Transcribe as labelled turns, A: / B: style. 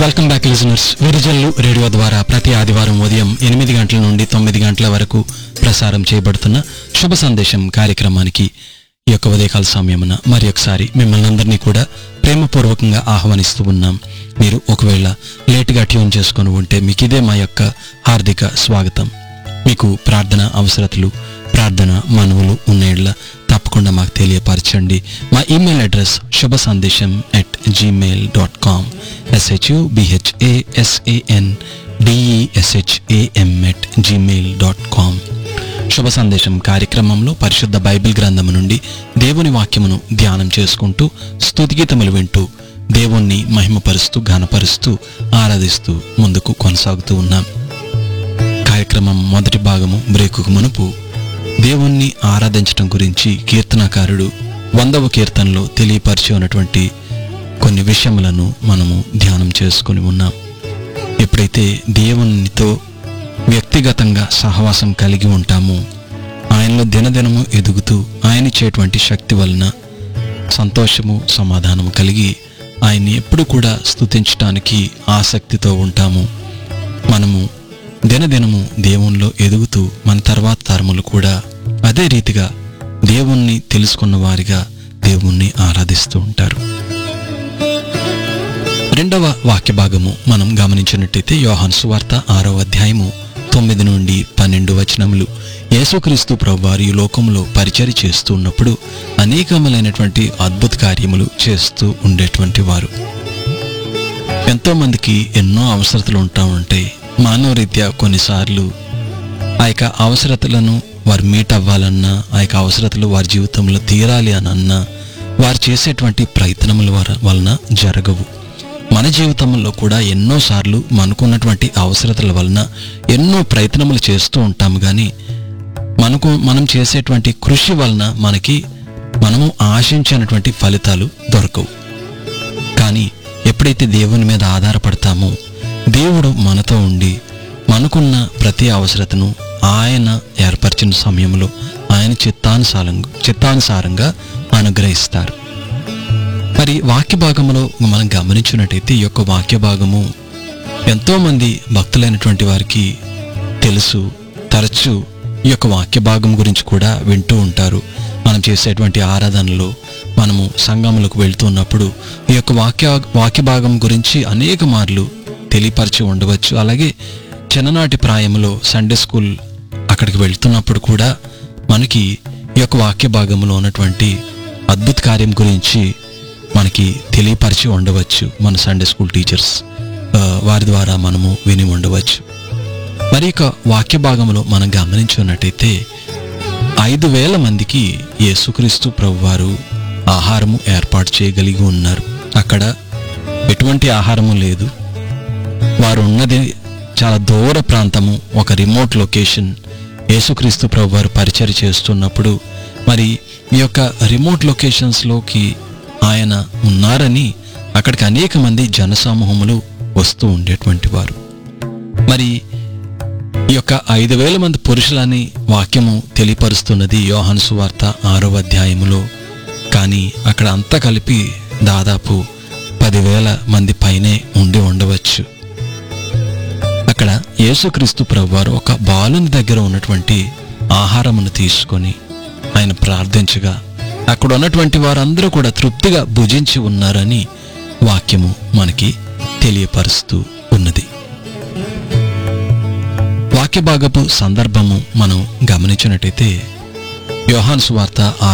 A: welcome back listeners Virijallu radio ద్వారా ప్రతి ఆదివారం ఉదయం ఎనిమిది గంటల నుండి తొమ్మిది గంటల వరకు ప్రసారం చేయబడుతున్న శుభ సందేశం కార్యక్రమానికి ఈ యొక్క ఉదయకాల సమయమున మరి ఒకసారి మిమ్మల్ని అందరినీ కూడా ప్రేమపూర్వకంగా ఆహ్వానిస్తూ ఉన్నాం మీరు ఒకవేళ లేటుగా ట్యూన్ చేసుకొని ఉంటే మీకు ఇదే మా యొక్క హార్దిక స్వాగతం మీకు ప్రార్థన అవసరతలు ప్రార్థన మనవులు ఉన్నేళ్ళ తప్పకుండా మాకు తెలియపరచండి మా ఈమెయిల్ అడ్రస్ శుభ సందేశం at gmail dot com S H U B H A S A N D E S H A M at gmail dot com శుభ సందేశం కార్యక్రమంలో పరిశుద్ధ బైబిల్ గ్రంథము నుండి దేవుని వాక్యమును ధ్యానం చేసుకుంటూ స్తుతిగీతములు వింటూ దేవుణ్ణి మహిమపరుస్తూ ఘనపరుస్తూ ఆరాధిస్తూ ముందుకు కొనసాగుతూ ఉన్నాం కార్యక్రమం మొదటి భాగము బ్రేకుకు మునుపు దేవుణ్ణి ఆరాధించటం గురించి కీర్తనాకారుడు వందవ కీర్తనలో తెలియపరిచి ఉన్నటువంటి కొన్ని విషయములను మనము ధ్యానం చేసుకొని ఉన్నాం ఎప్పుడైతే దేవునితో వ్యక్తిగతంగా సహవాసం కలిగి ఉంటామో ఆయనలో దినదినము ఎదుగుతూ ఆయన ఇచ్చేటువంటి శక్తి వలన సంతోషము సమాధానము కలిగి ఆయన్ని ఎప్పుడు కూడా స్తుతించటానికి ఆసక్తితో ఉంటాము మనము దినదినము దేవునిలో ఎదుగుతూ మన తర్వాత తరములు కూడా అదే రీతిగా దేవుణ్ణి తెలుసుకున్న వారిగా దేవుణ్ణి ఆరాధిస్తూ ఉంటారు రెండవ వాక్య భాగము మనం గమనించినట్టయితే యోహాను సువార్త ఆరో అధ్యాయము తొమ్మిది నుండి పన్నెండు వచనములు యేసుక్రీస్తు ప్రభువారు ఈ లోకంలో పరిచర్య చేస్తూ ఉన్నప్పుడు అనేకములైనటువంటి అద్భుత కార్యములు చేస్తూ ఉండేటువంటి వారు ఎంతో మందికి ఎన్నో అవసరతలు ఉంటా ఉంటాయి మానవరీత్యా కొన్నిసార్లు ఆ యొక్క అవసరతలను వారు మీట్ అవ్వాలన్నా ఆ యొక్క అవసరతలు వారి జీవితంలో తీరాలి అని అన్నా వారు చేసేటువంటి ప్రయత్నముల వర- వలన జరగవు మన జీవితంలో కూడా ఎన్నోసార్లు మనకున్నటువంటి అవసరతల వలన ఎన్నో ప్రయత్నములు చేస్తూ ఉంటాము కానీ మనకు మనం చేసేటువంటి కృషి వలన మనకి మనము ఆశించినటువంటి ఫలితాలు దొరకవు కానీ ఎప్పుడైతే దేవుని మీద ఆధారపడతామో దేవుడు మనతో ఉండి మనకున్న ప్రతి అవసరతను ఆయన ఏర్పరిచిన సమయంలో ఆయన చిత్తానుసారం చిత్తానుసారంగా అనుగ్రహిస్తారు మరి వాక్య భాగంలో మనం గమనించినట్టయితే ఈ యొక్క వాక్య భాగము ఎంతో మంది భక్తులైనటువంటి వారికి తెలుసు తరచు ఈ యొక్క వాక్య భాగం గురించి కూడా వింటూ ఉంటారు మనం చేసేటువంటి ఆరాధనలో మనము సంఘములకు వెళ్తున్నప్పుడు ఈ యొక్క వాక్య వాక్య భాగం గురించి అనేక మార్లు తెలియపరిచి ఉండవచ్చు అలాగే చిన్ననాటి ప్రాయంలో సండే స్కూల్ అక్కడికి వెళ్తున్నప్పుడు కూడా మనకి ఈ యొక్క వాక్య భాగంలో ఉన్నటువంటి అద్భుత కార్యం గురించి మనకి తెలియపరిచి ఉండవచ్చు మన సండే స్కూల్ టీచర్స్ ఆ, వారి ద్వారా మనము విని ఉండవచ్చు మరి ఇక వాక్య భాగంలో మనం గమనించున్నట్టయితే ఐదు వేల మందికి యేసుక్రీస్తు ప్రభువారు ఆహారము ఏర్పాటు చేయగలిగి ఉన్నారు అక్కడ ఎటువంటి ఆహారము లేదు వారు ఉన్నది చాలా దూర ప్రాంతము ఒక రిమోట్ లొకేషన్ యేసుక్రీస్తు ప్రభు వారు పరిచయం చేస్తున్నప్పుడు మరి ఈ యొక్క రిమోట్ లొకేషన్స్లోకి ఆయన ఉన్నారని అక్కడికి అనేక మంది జనసమూహములు వస్తూ ఉండేటువంటి వారు మరి ఈ యొక్క ఐదు వేల మంది పురుషులని వాక్యము తెలియపరుస్తున్నది యోహాను సువార్త ఆరో అధ్యాయములో కానీ అక్కడ అంతా కలిపి దాదాపు పదివేల మంది పైనే ఉండి ఉండవచ్చు అక్కడ యేసుక్రీస్తు ప్రభువారు ఒక బాలుని దగ్గర ఉన్నటువంటి ఆహారమును తీసుకొని ఆయన ప్రార్థించగా అక్కడ ఉన్నటువంటి వారందరూ కూడా తృప్తిగా భుజించి ఉన్నారని వాక్యము మనకి తెలియపరుస్తూ ఉన్నది వాక్య భాగపు సందర్భము మనం గమనించినట్టయితే యోహాను సువార్త